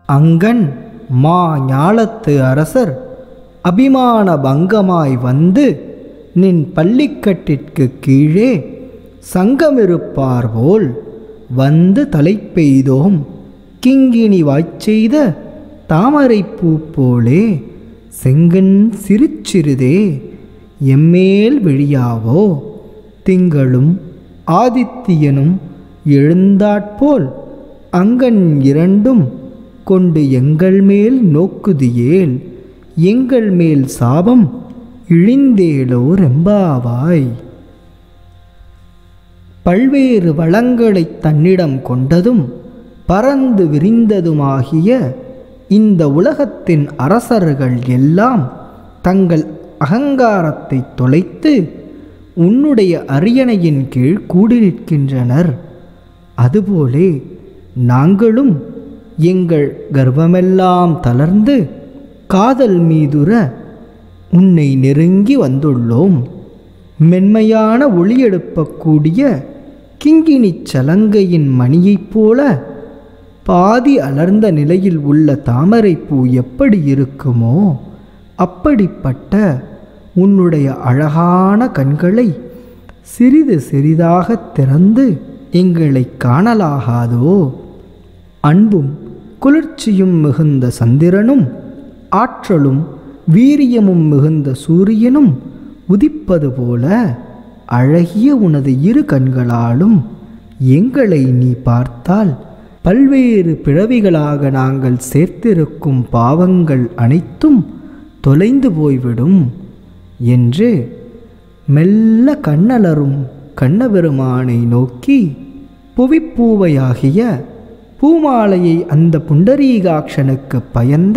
அங்கன் மா ஞாலத்து அரசர் அபிமான பங்கமாய் வந்து நின் பள்ளிக்கட்டிற்கு கீழே சங்கமிருப்பார் போல் வந்து தலை பெய்தோம் கிங்கினி வாய்ச்செய்த தாமரைப்பூ போலே செங்கன் சிரிச்சிறுதே எம்மேல் விழியாவோ திங்களும் ஆதித்தியனும் எழுந்தாற்போல் அங்கன் இரண்டும் கொண்டு எங்கள் மேல் நோக்குதியேல் எங்கள் மேல் சாபம் இழிந்தேலோ ரெம்பாவாய் பல்வேறு வளங்களைத் தன்னிடம் கொண்டதும் பறந்து விரிந்ததுமாகிய இந்த உலகத்தின் அரசர்கள் எல்லாம் தங்கள் அகங்காரத்தை தொலைத்து உன்னுடைய அரியணையின் கீழ் கூடி நிற்கின்றனர் அதுபோலே நாங்களும் எங்கள் கர்வமெல்லாம் தளர்ந்து காதல் மீதுர உன்னை நெருங்கி வந்துள்ளோம் மென்மையான ஒளி எழுப்பக்கூடிய கிங்கினிச் சலங்கையின் மணியைப் போல பாதி அலர்ந்த நிலையில் உள்ள தாமரைப்பூ எப்படி இருக்குமோ அப்படிப்பட்ட உன்னுடைய அழகான கண்களை சிறிது சிறிதாக திறந்து எங்களை காணலாகாதோ அன்பும் குளிர்ச்சியும் மிகுந்த சந்திரனும் ஆற்றலும் வீரியமும் மிகுந்த சூரியனும் உதிப்பது போல அழகிய உனது இரு கண்களாலும் எங்களை நீ பார்த்தால் பல்வேறு பிறவிகளாக நாங்கள் சேர்த்திருக்கும் பாவங்கள் அனைத்தும் தொலைந்து போய்விடும் என்று மெல்ல கண்ணலரும் கண்ணபெருமானை நோக்கி புவிப்பூவையாகிய பூமாலையை அந்த புண்டரீகாட்சனுக்கு பயந்த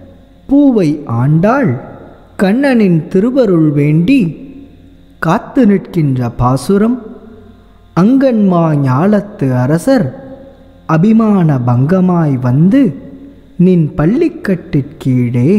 பூவை ஆண்டாள் கண்ணனின் திருவருள் வேண்டி காத்து நிற்கின்ற பாசுரம் அங்கன்மா ஞாலத்து அரசர் அபிமான பங்கமாய் வந்து நின் பள்ளிக்கட்டிற்கீழே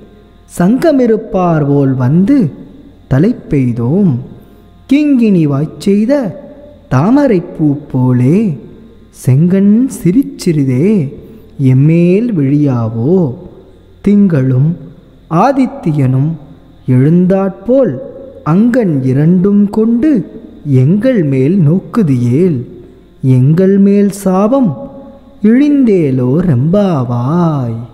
சங்கமிருப்பார் போல் வந்து தலை பெய்தோம் கிங்கினி வாய்ச்செய்த தாமரைப்பூ போலே செங்கன் சிரிச்சிறிதே எம்மேல் விழியாவோ திங்களும் ஆதித்தியனும் எழுந்தாற்போல் அங்கன் இரண்டும் கொண்டு எங்கள் மேல் நோக்குதியேல் எங்கள் மேல் சாபம் இழிந்தேலோ ரெம்பாவாய்